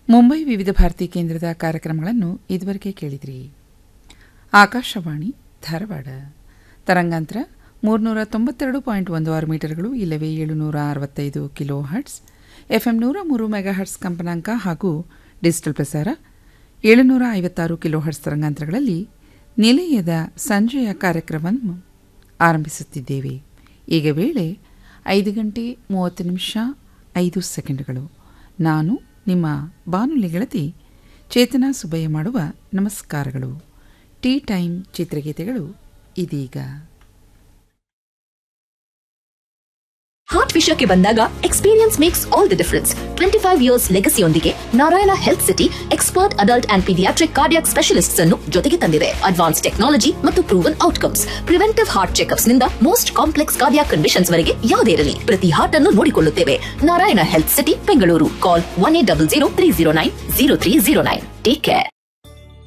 ಮುಂಬೈ ವಿವಿಧ ಭಾರತಿ ಕೇಂದ್ರದ ಕಾರ್ಯಕ್ರಮಗಳನ್ನು ಇದುವರೆಗೆ ಕೇಳಿದ್ರಿ ಆಕಾಶವಾಣಿ ಧಾರವಾಡ ತರಂಗಾಂತರ ಮೂರುನೂರ ತೊಂಬತ್ತೆರಡು ಪಾಯಿಂಟ್ ಒಂದು ಆರು ಮೀಟರ್ಗಳು ಇಲ್ಲವೇ ಏಳುನೂರ ಅರವತ್ತೈದು ಕಿಲೋ ಹರ್ಟ್ಸ್ ಎಫ್ಎಂ ನೂರ ಮೂರು ಮೆಗಾ ಹರ್ಟ್ಸ್ ಕಂಪನಾಂಕ ಹಾಗೂ ಡಿಜಿಟಲ್ ಪ್ರಸಾರ ಏಳುನೂರ ಐವತ್ತಾರು ಕಿಲೋ ಹರ್ಟ್ಸ್ ತರಂಗಾಂತರಗಳಲ್ಲಿ ನಿಲಯದ ಸಂಜೆಯ ಕಾರ್ಯಕ್ರಮವನ್ನು ಆರಂಭಿಸುತ್ತಿದ್ದೇವೆ ಈಗ ವೇಳೆ ಐದು ಗಂಟೆ ಮೂವತ್ತು ನಿಮಿಷ ಐದು ಸೆಕೆಂಡ್ಗಳು ನಾನು ನಿಮ್ಮ ಬಾನುಲಿ ಗೆಳತಿ ಚೇತನಾ ಸುಬ್ಬಯ್ಯ ಮಾಡುವ ನಮಸ್ಕಾರಗಳು ಟೀ ಟೈಮ್ ಚಿತ್ರಗೀತೆಗಳು ಇದೀಗ ಹಾರ್ಟ್ ವಿಷಯಕ್ಕೆ ಬಂದಾಗ experience makes all the difference twenty five years ಲೆಗಸಿಯೊಂದಿಗೆ Narayana health city expert adult and paediatric cardiac specialists ಅನ್ನು ಜೊತೆಗೆ ತಂದಿದೆ ಅಡ್ವಾನ್ಸ್ ಟೆಕ್ನಾಲಜಿ ಮತ್ತು proven outcomes preventive heart checkups ನಿಂದ ಮೋಸ್ಟ್ ಕಾಂಪ್ಲೆಕ್ಸ್ ಕಾರ್ಡಿಯಾಕ್ ಕಂಡೀಷನ್ಸ್ ವರೆಗೆ ಯಾವುದೇ ಇರಲಿ ಪ್ರತಿ ಹಾರ್ಟ್ ಅನ್ನು ನೋಡಿಕೊಳ್ಳುತ್ತೇವೆ Narayana health city Bengaluru call one eight double zero three zero nine zero three zero nine take care